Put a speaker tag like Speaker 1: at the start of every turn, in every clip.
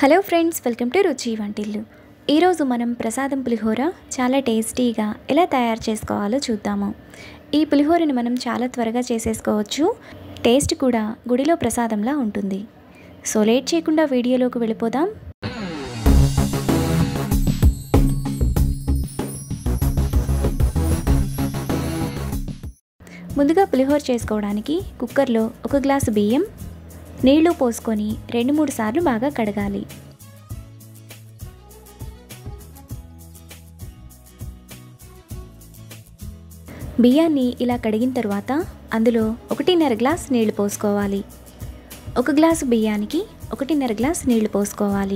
Speaker 1: hello friends welcome to Ruchi Vantillu ఈరోజు మనం ప్రసాదం పులిహోర చాలా టేస్టీగా ఎలా తయారు చేసుకోవాలో చూద్దాము ఈ పులిహోరని మనం చాలా త్వరగా చేసేసుకోవచ్చు టేస్ట్ కూడా గుడిలో ప్రసాదంలా ఉంటుంది సో లేట్ చేయకుండా వీడియోలోకి వెళ్ళిపోదాం ముందుగా పులిహోర చేసుకోవడానికి కుక్కర్లో ఒక గ్లాసు బియ్యం నీళ్లు పోసుకొని రెండు మూడు సార్లు బాగా కడగాలి బియ్యాన్ని ఇలా కడిగిన తర్వాత అందులో ఒకటిన్నర గ్లాస్ నీళ్లు పోసుకోవాలి ఒక గ్లాసు బియ్యానికి ఒకటిన్నర గ్లాస్ నీళ్లు పోసుకోవాలి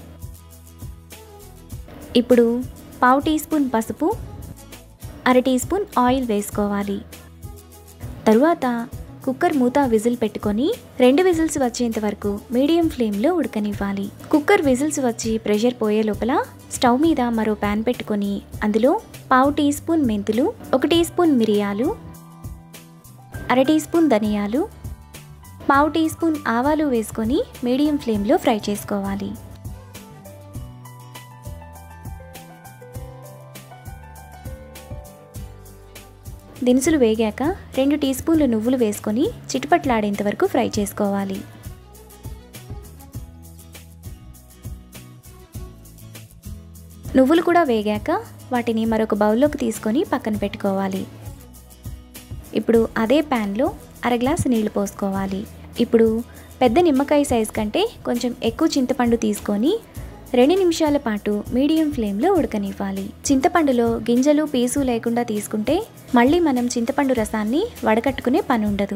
Speaker 1: ఇప్పుడు పావు టీ స్పూన్ పసుపు అర టీ స్పూన్ ఆయిల్ వేసుకోవాలి తరువాత కుక్కర్ మూత విజిల్ పెట్టుకొని రెండు విజిల్స్ వచ్చేంత వరకు మీడియం ఫ్లేమ్లో ఉడకనివ్వాలి కుక్కర్ విజిల్స్ వచ్చి ప్రెషర్ పోయే లోపల స్టవ్ మీద మరో ప్యాన్ పెట్టుకొని అందులో పావు టీ స్పూన్ మెంతులు ఒక టీ స్పూన్ మిరియాలు అర టీ స్పూన్ ధనియాలు పావు టీ స్పూన్ ఆవాలు వేసుకొని మీడియం ఫ్లేమ్లో ఫ్రై చేసుకోవాలి దినుసులు వేగాక రెండు టీ స్పూన్లు నువ్వులు వేసుకొని చిటుపట్లాడేంత వరకు ఫ్రై చేసుకోవాలి నువ్వులు కూడా వేగాక వాటిని మరొక బౌల్లోకి తీసుకొని పక్కన పెట్టుకోవాలి ఇప్పుడు అదే ప్యాన్లో అర గ్లాసు నీళ్లు పోసుకోవాలి ఇప్పుడు పెద్ద నిమ్మకాయ సైజ్ కంటే కొంచెం ఎక్కువ చింతపండు తీసుకొని రెండు నిమిషాల పాటు మీడియం ఫ్లేమ్లో ఉడకనివ్వాలి చింతపండులో గింజలు పీసు లేకుండా తీసుకుంటే మళ్ళీ మనం చింతపండు రసాన్ని వడకట్టుకునే పని ఉండదు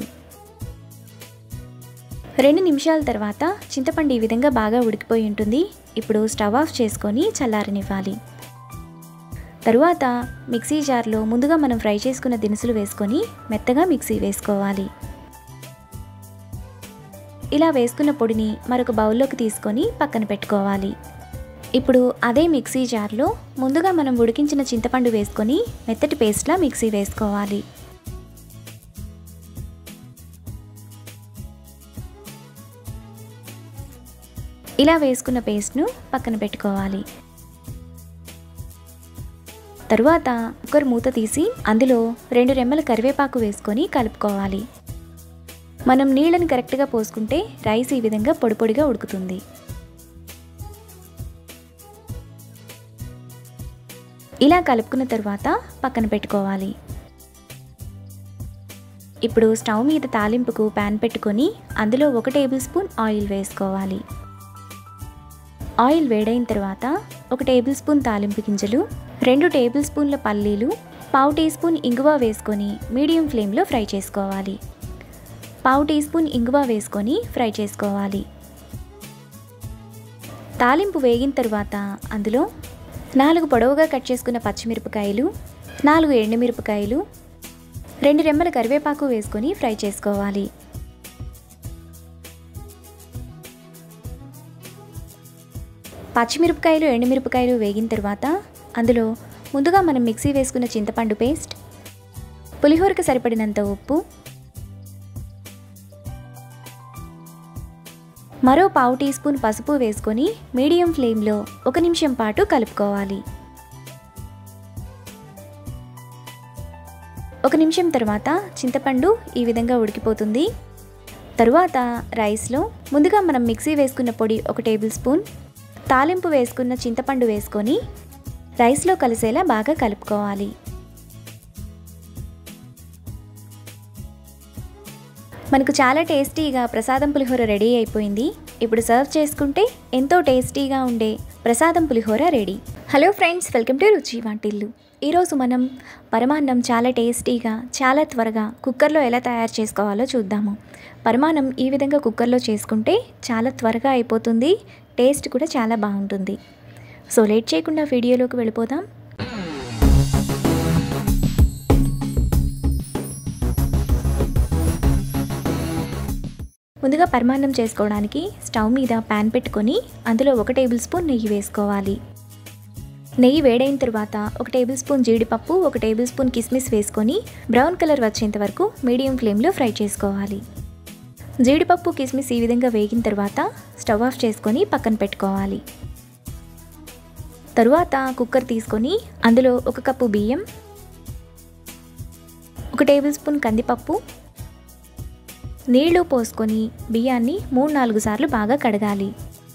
Speaker 1: రెండు నిమిషాల తర్వాత చింతపండు ఈ విధంగా బాగా ఉడికిపోయి ఉంటుంది ఇప్పుడు స్టవ్ ఆఫ్ చేసుకొని చల్లారనివ్వాలి తరువాత మిక్సీ జార్లో ముందుగా మనం ఫ్రై చేసుకున్న దినుసులు వేసుకొని మెత్తగా మిక్సీ వేసుకోవాలి ఇలా వేసుకున్న పొడిని మరొక బౌల్లోకి తీసుకొని పక్కన పెట్టుకోవాలి ఇప్పుడు అదే మిక్సీ జార్లో ముందుగా మనం ఉడికించిన చింతపండు వేసుకొని మెత్తటి పేస్ట్లా మిక్సీ వేసుకోవాలి ఇలా వేసుకున్న పేస్ట్ను పక్కన పెట్టుకోవాలి తరువాత కుక్కర్ మూత తీసి అందులో రెండు రెమ్మల కరివేపాకు వేసుకొని కలుపుకోవాలి మనం నీళ్ళని కరెక్ట్గా పోసుకుంటే రైస్ ఈ విధంగా పొడి పొడిగా ఉడుకుతుంది ఇలా కలుపుకున్న తర్వాత పక్కన పెట్టుకోవాలి ఇప్పుడు స్టవ్ మీద తాలింపుకు ప్యాన్ పెట్టుకొని అందులో ఒక టేబుల్ స్పూన్ ఆయిల్ వేసుకోవాలి ఆయిల్ వేడైన తర్వాత ఒక టేబుల్ స్పూన్ తాలింపు గింజలు రెండు టేబుల్ స్పూన్ల పల్లీలు పావు టీ స్పూన్ ఇంగువ వేసుకొని మీడియం ఫ్లేమ్లో ఫ్రై చేసుకోవాలి పావు టీ స్పూన్ ఇంగువ వేసుకొని ఫ్రై చేసుకోవాలి తాలింపు వేగిన తర్వాత అందులో నాలుగు పొడవుగా కట్ చేసుకున్న పచ్చిమిరపకాయలు నాలుగు ఎండుమిరపకాయలు రెండు రెమ్మల కరివేపాకు వేసుకొని ఫ్రై చేసుకోవాలి పచ్చిమిరపకాయలు ఎండుమిరపకాయలు వేగిన తర్వాత అందులో ముందుగా మనం మిక్సీ వేసుకున్న చింతపండు పేస్ట్ పులిహోరకి సరిపడినంత ఉప్పు మరో పావు టీ స్పూన్ పసుపు వేసుకొని మీడియం ఫ్లేమ్లో ఒక నిమిషం పాటు కలుపుకోవాలి ఒక నిమిషం తర్వాత చింతపండు ఈ విధంగా ఉడికిపోతుంది తరువాత రైస్లో ముందుగా మనం మిక్సీ వేసుకున్న పొడి ఒక టేబుల్ స్పూన్ తాలింపు వేసుకున్న చింతపండు వేసుకొని రైస్లో కలిసేలా బాగా కలుపుకోవాలి మనకు చాలా టేస్టీగా ప్రసాదం పులిహోర రెడీ అయిపోయింది ఇప్పుడు సర్వ్ చేసుకుంటే ఎంతో టేస్టీగా ఉండే ప్రసాదం పులిహోర ready hello friends welcome to Ruchi Vantillu ఈరోజు మనం పరమాన్నం చాలా టేస్టీగా చాలా త్వరగా కుక్కర్లో ఎలా తయారు చేసుకోవాలో చూద్దాము పరమాన్నం ఈ విధంగా కుక్కర్లో చేసుకుంటే చాలా త్వరగా అయిపోతుంది టేస్ట్ కూడా చాలా బాగుంటుంది సో లేట్ చేయకుండా వీడియోలోకి వెళ్ళిపోదాం ముందుగా పరమాన్నం చేసుకోవడానికి స్టవ్ మీద ప్యాన్ పెట్టుకొని అందులో ఒక టేబుల్ స్పూన్ నెయ్యి వేసుకోవాలి నెయ్యి వేడైన తర్వాత ఒక టేబుల్ స్పూన్ జీడిపప్పు ఒక టేబుల్ స్పూన్ కిస్మిస్ వేసుకొని బ్రౌన్ కలర్ వచ్చేంత వరకు మీడియం ఫ్లేమ్లో ఫ్రై చేసుకోవాలి జీడిపప్పు కిస్మిస్ ఈ విధంగా వేగిన తర్వాత స్టవ్ ఆఫ్ చేసుకొని పక్కన పెట్టుకోవాలి తరువాత కుక్కర్ తీసుకొని అందులో ఒక కప్పు బియ్యం ఒక టేబుల్ స్పూన్ కందిపప్పు నీళ్లు పోసుకొని బియ్యాన్ని మూడు నాలుగు సార్లు బాగా కడగాలి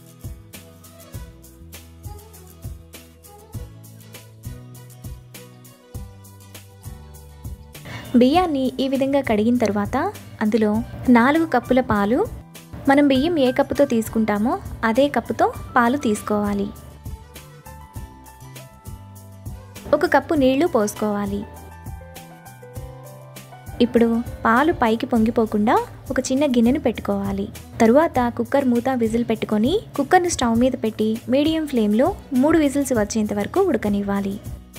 Speaker 1: బియ్యాన్ని ఈ విధంగా కడిగిన తర్వాత అందులో నాలుగు కప్పుల పాలు మనం బియ్యం ఏ కప్పుతో తీసుకుంటామో అదే కప్పుతో పాలు తీసుకోవాలి ఒక కప్పు నీళ్లు పోసుకోవాలి ఇప్పుడు పాలు పైకి పొంగిపోకుండా ఒక చిన్న గిన్నెను పెట్టుకోవాలి తరువాత కుక్కర్ మూత విజిల్ పెట్టుకొని కుక్కర్ను స్టవ్ మీద పెట్టి మీడియం ఫ్లేమ్లో మూడు విజిల్స్ వచ్చేంత వరకు ఉడకనివ్వాలి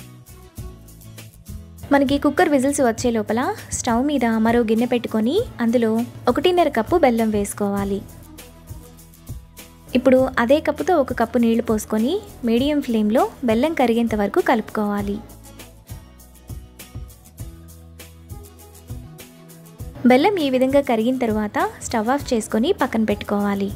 Speaker 1: మనకి కుక్కర్ విజిల్స్ వచ్చే లోపల స్టవ్ మీద మరో గిన్నె పెట్టుకొని అందులో ఒకటిన్నర కప్పు బెల్లం వేసుకోవాలి ఇప్పుడు అదే కప్పుతో ఒక కప్పు నీళ్లు పోసుకొని మీడియం ఫ్లేమ్లో బెల్లం కరిగేంత వరకు కలుపుకోవాలి బెల్లం ఈ విధంగా కరిగిన తర్వాత స్టవ్ ఆఫ్ చేసుకొని పక్కన పెట్టుకోవాలి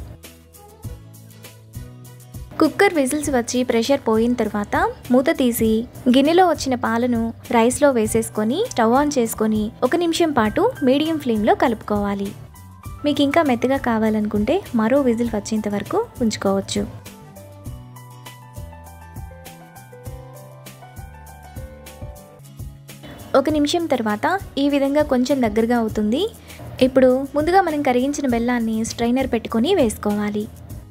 Speaker 1: కుక్కర్ విజిల్స్ వచ్చి ప్రెషర్ పోయిన తర్వాత మూత తీసి గిన్నెలో వచ్చిన పాలను రైస్లో వేసేసుకొని స్టవ్ ఆన్ చేసుకొని ఒక నిమిషం పాటు మీడియం ఫ్లేమ్లో కలుపుకోవాలి మీకు ఇంకా మెత్తగా కావాలనుకుంటే మరో విజిల్ వచ్చేంత వరకు ఉంచుకోవచ్చు ఒక నిమిషం తర్వాత ఈ విధంగా కొంచెం దగ్గరగా అవుతుంది ఇప్పుడు ముందుగా మనం కరిగించిన బెల్లాన్ని స్ట్రైనర్ పెట్టుకొని వేసుకోవాలి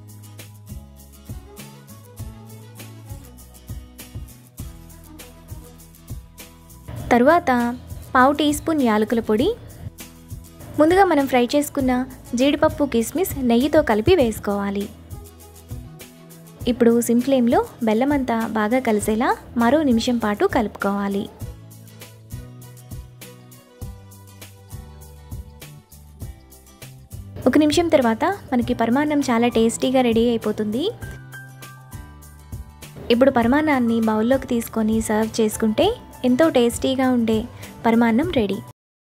Speaker 1: తరువాత పావు టీ స్పూన్ యాలకుల పొడి ముందుగా మనం ఫ్రై చేసుకున్న జీడిపప్పు కిస్మిస్ నెయ్యితో కలిపి వేసుకోవాలి ఇప్పుడు సిమ్ ఫ్లేమ్లో బెల్లం అంతా బాగా కలిసేలా మరో నిమిషం పాటు కలుపుకోవాలి ఒక నిమిషం తర్వాత మనకి పరమాన్నం చాలా టేస్టీగా రెడీ అయిపోతుంది ఇప్పుడు పరమాన్నాన్ని బౌల్లోకి తీసుకొని సర్వ్ చేసుకుంటే ఎంతో టేస్టీగా ఉండే పరమాన్నం ready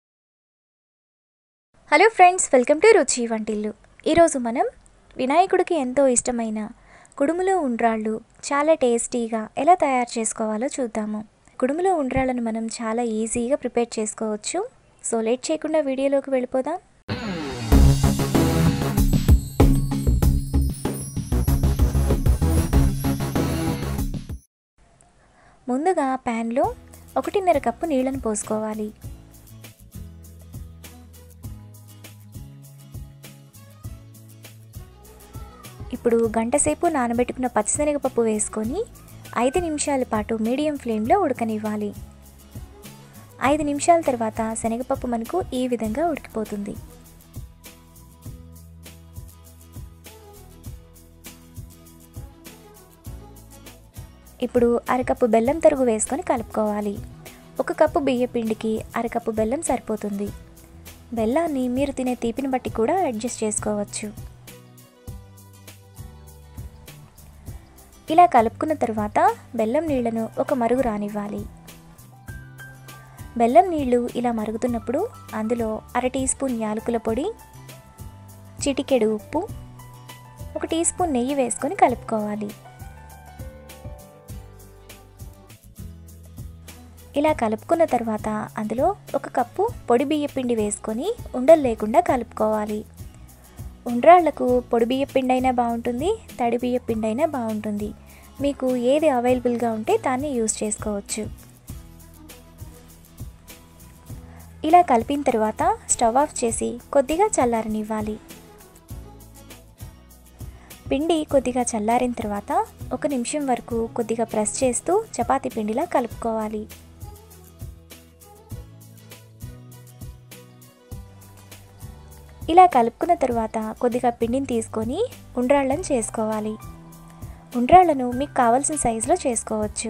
Speaker 1: hello friends welcome to Ruchi Vantillu ఈరోజు మనం వినాయకుడికి ఎంతో ఇష్టమైన కుడుములు ఉండ్రాళ్ళు చాలా టేస్టీగా ఎలా తయారు చేసుకోవాలో చూద్దాము కుడుములు ఉండ్రాళ్ళను మనం చాలా ఈజీగా ప్రిపేర్ చేసుకోవచ్చు సో లేట్ చేయకుండా వీడియోలోకి వెళ్ళిపోదాం ముందుగా ప్యాన్లో ఒకటిన్నర కప్పు నీళ్ళను పోసుకోవాలి ఇప్పుడు గంటసేపు నానబెట్టుకున్న పచ్చిశనగపప్పు వేసుకొని ఐదు నిమిషాల పాటు మీడియం ఫ్లేమ్లో ఉడకనివ్వాలి ఐదు నిమిషాల తర్వాత శనగపప్పు మనకు ఈ విధంగా ఉడికిపోతుంది ఇప్పుడు అరకప్పు బెల్లం తరుగు వేసుకొని కలుపుకోవాలి ఒక కప్పు బియ్య పిండికి అరకప్పు బెల్లం సరిపోతుంది బెల్లాన్ని మీరు తినే తీపిని బట్టి కూడా అడ్జస్ట్ చేసుకోవచ్చు ఇలా కలుపుకున్న తర్వాత బెల్లం నీళ్లను ఒక మరుగు రానివ్వాలి బెల్లం నీళ్లు ఇలా మరుగుతున్నప్పుడు అందులో అర టీ స్పూన్ యాలకుల పొడి చిటికెడు ఉప్పు ఒక టీ స్పూన్ నెయ్యి వేసుకొని కలుపుకోవాలి ఇలా కలుపుకున్న తర్వాత అందులో ఒక కప్పు పొడి బియ్య పిండి వేసుకొని ఉండలు లేకుండా కలుపుకోవాలి ఉండ్రాళ్లకు పొడి బియ్య పిండి అయినా బాగుంటుంది తడి బియ్య పిండి అయినా బాగుంటుంది మీకు ఏది అవైలబుల్గా ఉంటే దాన్ని యూస్ చేసుకోవచ్చు ఇలా కలిపిన తర్వాత స్టవ్ ఆఫ్ చేసి కొద్దిగా చల్లారనివ్వాలి పిండి కొద్దిగా చల్లారిన తర్వాత ఒక నిమిషం వరకు కొద్దిగా ప్రెస్ చేస్తూ చపాతీ పిండిలా కలుపుకోవాలి ఇలా కలుపుకున్న తర్వాత కొద్దిగా పిండిని తీసుకొని ఉండ్రాళ్ళను చేసుకోవాలి ఉండ్రాళ్ళను మీకు కావాల్సిన సైజులో చేసుకోవచ్చు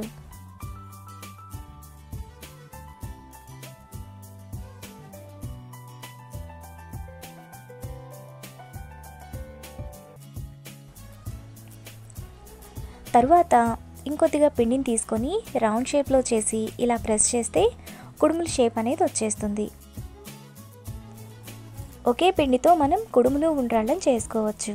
Speaker 1: తరువాత ఇంకొద్దిగా పిండిని తీసుకొని రౌండ్ షేప్లో చేసి ఇలా ప్రెస్ చేస్తే కుడుముల షేప్ అనేది వచ్చేస్తుంది ఒకే పిండితో మనం కుడుములు ఉండ్రాళ్ళం చేసుకోవచ్చు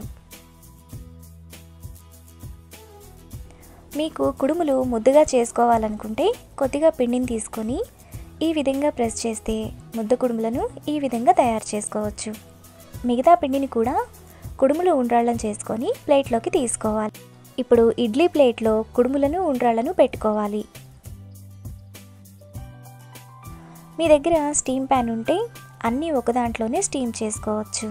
Speaker 1: మీకు కుడుములు ముద్దగా చేసుకోవాలనుకుంటే కొద్దిగా పిండిని తీసుకొని ఈ విధంగా ప్రెస్ చేస్తే ముద్ద కుడుములను ఈ విధంగా తయారు చేసుకోవచ్చు మిగతా పిండిని కూడా కుడుములు ఉండ్రాళ్ళం చేసుకొని ప్లేట్లోకి తీసుకోవాలి ఇప్పుడు ఇడ్లీ ప్లేట్లో కుడుములను ఉండ్రాళ్ళను పెట్టుకోవాలి మీ దగ్గర స్టీమ్ ప్యాన్ ఉంటే అన్నీ ఒక దాంట్లోనే స్టీమ్ చేసుకోవచ్చు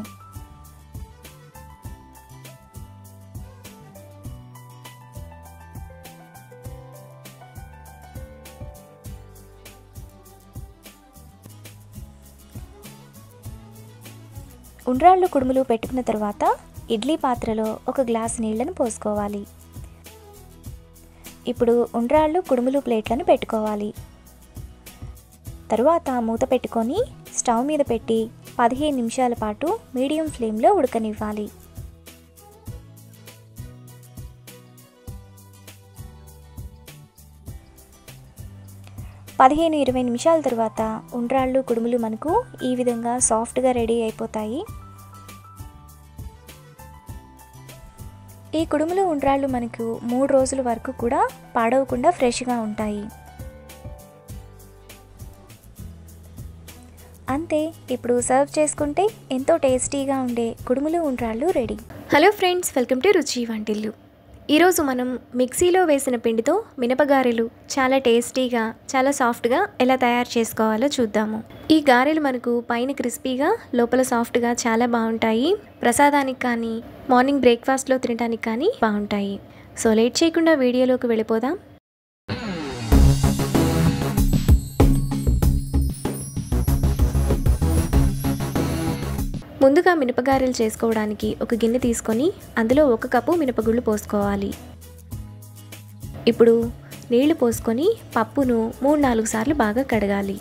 Speaker 1: ఉండ్రాళ్ళు కుడుములు పెట్టుకున్న తర్వాత ఇడ్లీ పాత్రలో ఒక గ్లాస్ నీళ్లను పోసుకోవాలి ఇప్పుడు ఉండ్రాళ్ళు కుడుములు ప్లేట్లను పెట్టుకోవాలి తరువాత మూత పెట్టుకొని స్టవ్ మీద పెట్టి పదిహేను నిమిషాల పాటు మీడియం ఫ్లేమ్లో ఉడకనివ్వాలి పదిహేను ఇరవై నిమిషాల తర్వాత ఉండ్రాళ్ళు కుడుములు మనకు ఈ విధంగా సాఫ్ట్గా రెడీ అయిపోతాయి ఈ కుడుములు ఉండ్రాళ్ళు మనకు మూడు రోజుల వరకు కూడా పాడవకుండా ఫ్రెష్గా ఉంటాయి అంతే ఇప్పుడు సర్వ్ చేసుకుంటే ఎంతో టేస్టీగా ఉండే కుడుములు ఉండ్రాళ్ళు ready
Speaker 2: hello friends welcome to Ruchi Vantillu ఈరోజు మనం మిక్సీలో వేసిన పిండితో మినపగారెలు చాలా టేస్టీగా చాలా సాఫ్ట్గా ఎలా తయారు చేసుకోవాలో చూద్దాము ఈ గారెలు మనకు పైన క్రిస్పీగా లోపల సాఫ్ట్గా చాలా బాగుంటాయి ప్రసాదానికి కానీ మార్నింగ్ బ్రేక్ఫాస్ట్లో తినడానికి కానీ బాగుంటాయి సో లేట్ చేయకుండా వీడియోలోకి వెళ్ళిపోదాం ముందుగా మినపగారెలు చేసుకోవడానికి ఒక గిన్నె తీసుకొని అందులో ఒక కప్పు మినపగుళ్ళు పోసుకోవాలి ఇప్పుడు నీళ్లు పోసుకొని పప్పును మూడు నాలుగు సార్లు బాగా కడగాలి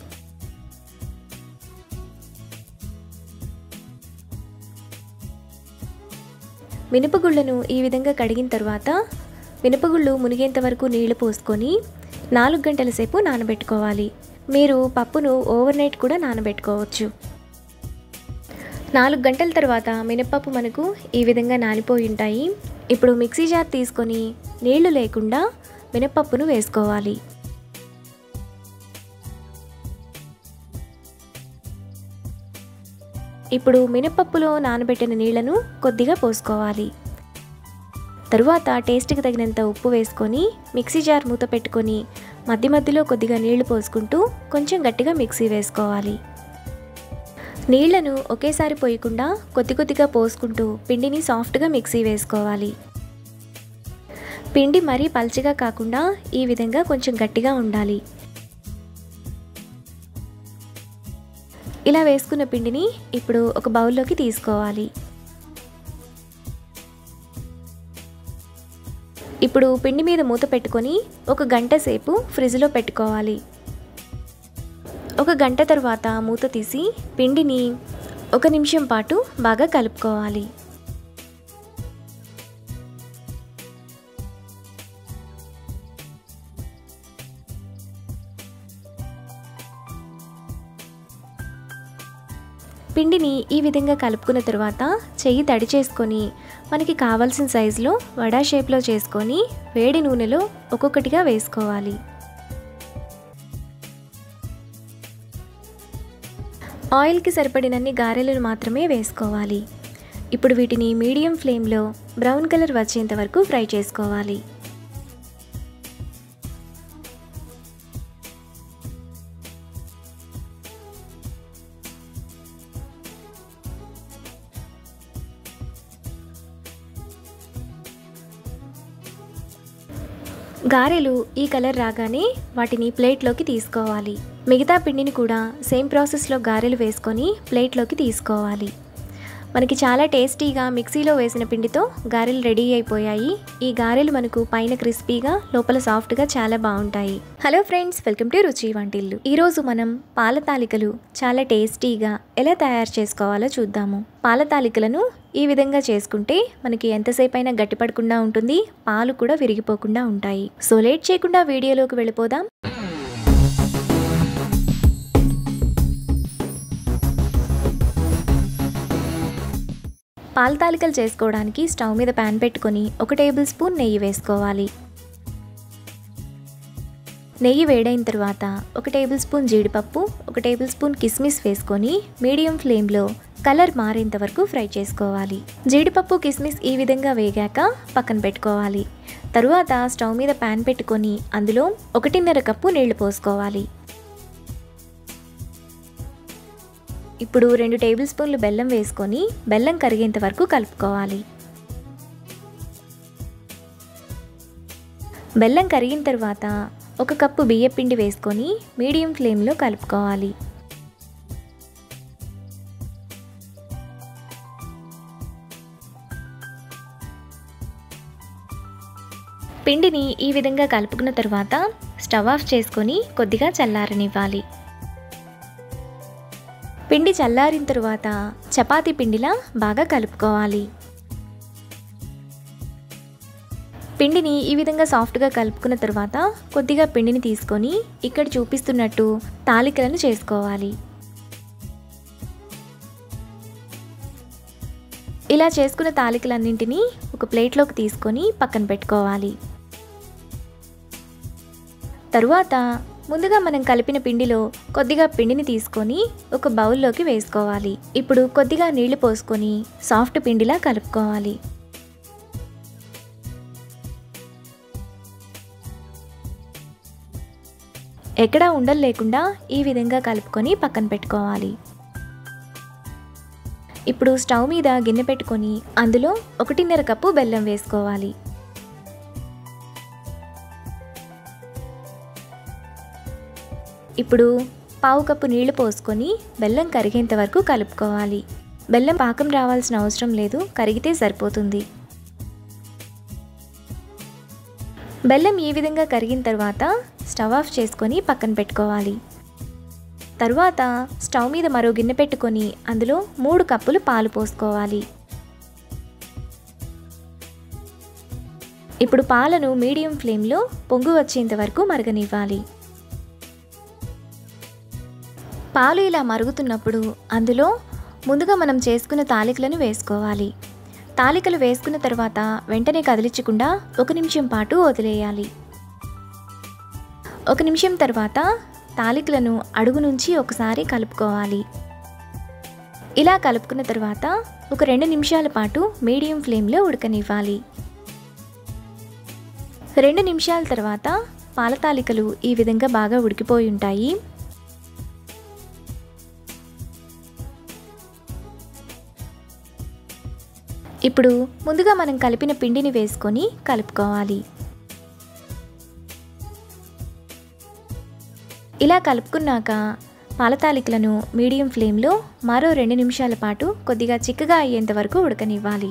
Speaker 2: మినపగుళ్ళను ఈ విధంగా కడిగిన తర్వాత మినపగుళ్ళు మునిగేంత వరకు నీళ్లు పోసుకొని నాలుగు గంటల సేపు నానబెట్టుకోవాలి మీరు పప్పును ఓవర్ నైట్ కూడా నానబెట్టుకోవచ్చు నాలుగు గంటల తర్వాత మినప్పప్పు మనకు ఈ విధంగా నానిపోయి ఉంటాయి ఇప్పుడు మిక్సీ జార్ తీసుకొని నీళ్లు లేకుండా మినప్పప్పును వేసుకోవాలి ఇప్పుడు మినప్పప్పులో నానబెట్టిన నీళ్లను కొద్దిగా పోసుకోవాలి తరువాత టేస్ట్కి తగినంత ఉప్పు వేసుకొని మిక్సీ జార్ మూత పెట్టుకొని మధ్య మధ్యలో కొద్దిగా నీళ్లు పోసుకుంటూ కొంచెం గట్టిగా మిక్సీ వేసుకోవాలి నీళ్లను ఒకేసారి పోయకుండా కొద్ది కొద్దిగా పోసుకుంటూ పిండిని సాఫ్ట్గా మిక్సీ వేసుకోవాలి పిండి మరీ పల్చగా కాకుండా ఈ విధంగా కొంచెం గట్టిగా ఉండాలి ఇలా వేసుకున్న పిండిని ఇప్పుడు ఒక బౌల్లోకి తీసుకోవాలి ఇప్పుడు పిండి మీద మూత పెట్టుకొని ఒక గంట సేపు ఫ్రిడ్జ్లో పెట్టుకోవాలి ఒక గంట తర్వాత మూత తీసి పిండిని ఒక నిమిషం పాటు బాగా కలుపుకోవాలి పిండిని ఈ విధంగా కలుపుకున్న తర్వాత చెయ్యి తడి చేసుకొని మనకి కావాల్సిన సైజులో వడా షేప్లో చేసుకొని వేడి నూనెలో ఒక్కొక్కటిగా వేసుకోవాలి ఆయిల్కి సరిపడినన్ని గారెలను మాత్రమే వేసుకోవాలి ఇప్పుడు వీటిని మీడియం ఫ్లేమ్లో బ్రౌన్ కలర్ వచ్చేంత వరకు ఫ్రై చేసుకోవాలి గారెలు ఈ కలర్ రాగానే వాటిని ప్లేట్లోకి తీసుకోవాలి మిగతా పిండిని కూడా సేమ్ ప్రాసెస్లో గారెలు వేసుకొని ప్లేట్లోకి తీసుకోవాలి మనకి చాలా టేస్టీగా మిక్సీలో వేసిన పిండితో గారెలు రెడీ అయిపోయాయి ఈ గారెలు మనకు పైన క్రిస్పీగా లోపల సాఫ్ట్గా చాలా బాగుంటాయి hello friends welcome to Ruchi Vantillu ఈరోజు మనం పాల తాలికలు చాలా టేస్టీగా ఎలా తయారు చేసుకోవాలో చూద్దాము పాల తాలికలను ఈ విధంగా చేసుకుంటే మనకి ఎంతసేపు అయినా గట్టిపడకుండా ఉంటుంది పాలు కూడా విరిగిపోకుండా ఉంటాయి సో లేట్ చేయకుండా వీడియోలోకి వెళ్ళిపోదాం పాల తాలికలు చేసుకోవడానికి స్టవ్ మీద ప్యాన్ పెట్టుకొని ఒక టేబుల్ స్పూన్ నెయ్యి వేసుకోవాలి నెయ్యి వేడైన తర్వాత ఒక టేబుల్ స్పూన్ జీడిపప్పు ఒక టేబుల్ స్పూన్ కిస్మిస్ వేసుకొని మీడియం ఫ్లేమ్లో కలర్ మారేంత వరకు ఫ్రై చేసుకోవాలి జీడిపప్పు కిస్మిస్ ఈ విధంగా వేగాక పక్కన పెట్టుకోవాలి తరువాత స్టవ్ మీద ప్యాన్ పెట్టుకొని అందులో ఒకటిన్నర కప్పు నీళ్లు పోసుకోవాలి ఇప్పుడు రెండు టేబుల్ స్పూన్లు బెల్లం వేసుకొని బెల్లం కరిగేంత వరకు కలుపుకోవాలి బెల్లం కరిగిన తర్వాత ఒక కప్పు బియ్యపిండి వేసుకొని మీడియం ఫ్లేమ్లో కలుపుకోవాలి పిండిని ఈ విధంగా కలుపుకున్న తర్వాత స్టవ్ ఆఫ్ చేసుకొని కొద్దిగా చల్లారనివ్వాలి పిండి చల్లారిన తరువాత చపాతీ పిండిలా బాగా కలుపుకోవాలి పిండిని ఈ విధంగా సాఫ్ట్గా కలుపుకున్న తర్వాత కొద్దిగా పిండిని తీసుకొని ఇక్కడ చూపిస్తున్నట్టు తాలికలను చేసుకోవాలి ఇలా చేసుకున్న తాలికలన్నింటినీ ఒక ప్లేట్లోకి తీసుకొని పక్కన పెట్టుకోవాలి తరువాత ముందుగా మనం కలిపిన పిండిలో కొద్దిగా పిండిని తీసుకొని ఒక బౌల్లోకి వేసుకోవాలి ఇప్పుడు కొద్దిగా నీళ్లు పోసుకొని సాఫ్ట్ పిండిలా కలుపుకోవాలి ఎక్కడా ఉండలు లేకుండా ఈ విధంగా కలుపుకొని పక్కన పెట్టుకోవాలి ఇప్పుడు స్టవ్ మీద గిన్నె పెట్టుకొని అందులో ఒకటిన్నర కప్పు బెల్లం వేసుకోవాలి ఇప్పుడు పావు కప్పు నీళ్లు పోసుకొని బెల్లం కరిగేంత వరకు కలుపుకోవాలి బెల్లం పాకం రావాల్సిన అవసరం లేదు కరిగితే సరిపోతుంది బెల్లం ఈ విధంగా కరిగిన తర్వాత స్టవ్ ఆఫ్ చేసుకొని పక్కన పెట్టుకోవాలి తరువాత స్టవ్ మీద మరో గిన్నె పెట్టుకొని అందులో మూడు కప్పులు పాలు పోసుకోవాలి ఇప్పుడు పాలను మీడియం ఫ్లేమ్లో పొంగు వచ్చేంత వరకు మరగనివ్వాలి పాలు ఇలా మరుగుతున్నప్పుడు అందులో ముందుగా మనం చేసుకున్న తాలికలను వేసుకోవాలి తాలికలు వేసుకున్న తర్వాత వెంటనే కదిలించకుండా ఒక నిమిషం పాటు వదిలేయాలి ఒక నిమిషం తర్వాత తాలికలను అడుగు నుంచి ఒకసారి కలుపుకోవాలి ఇలా కలుపుకున్న తర్వాత ఒక రెండు నిమిషాల పాటు మీడియం ఫ్లేమ్లో ఉడకనివ్వాలి రెండు నిమిషాల తర్వాత పాల తాలికలు ఈ విధంగా బాగా ఉడికిపోయి ఉంటాయి ఇప్పుడు ముందుగా మనం కలిపిన పిండిని వేసుకొని కలుపుకోవాలి ఇలా కలుపుకున్నాక పాలతాలికలను మీడియం ఫ్లేమ్లో మరో రెండు నిమిషాల పాటు కొద్దిగా చిక్కగా అయ్యేంత వరకు ఉడకనివ్వాలి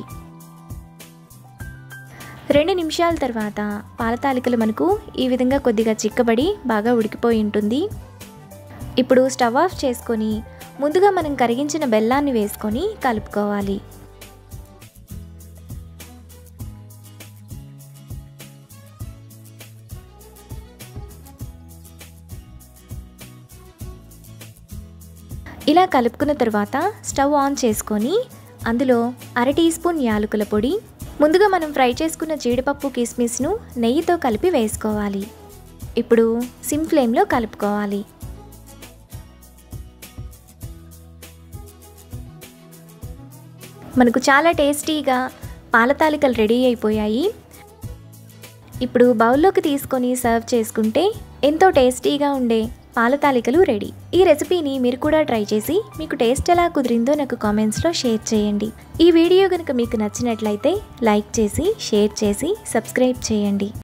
Speaker 2: రెండు నిమిషాల తర్వాత పాలతాలికలు మనకు ఈ విధంగా కొద్దిగా చిక్కబడి బాగా ఉడికిపోయి ఉంటుంది ఇప్పుడు స్టవ్ ఆఫ్ చేసుకొని ముందుగా మనం కరిగించిన బెల్లాన్ని వేసుకొని కలుపుకోవాలి ఇలా కలుపుకున్న తర్వాత స్టవ్ ఆన్ చేసుకొని అందులో అర టీ స్పూన్ యాలకుల పొడి ముందుగా మనం ఫ్రై చేసుకున్న జీడిపప్పు కిస్మిస్ను నెయ్యితో కలిపి వేసుకోవాలి ఇప్పుడు సిమ్ ఫ్లేమ్లో కలుపుకోవాలి మనకు చాలా టేస్టీగా పాలతాలికలు రెడీ అయిపోయాయి ఇప్పుడు బౌల్లోకి తీసుకొని సర్వ్ చేసుకుంటే ఎంతో టేస్టీగా ఉండే పాలతాలికలు రెడీ ఈ రెసిపీని మీరు కూడా ట్రై చేసి మీకు టేస్ట్ ఎలా కుదిరిందో నాకు కామెంట్స్లో షేర్ చేయండి ఈ వీడియో కనుక మీకు నచ్చినట్లయితే లైక్ చేసి షేర్ చేసి సబ్స్క్రైబ్ చేయండి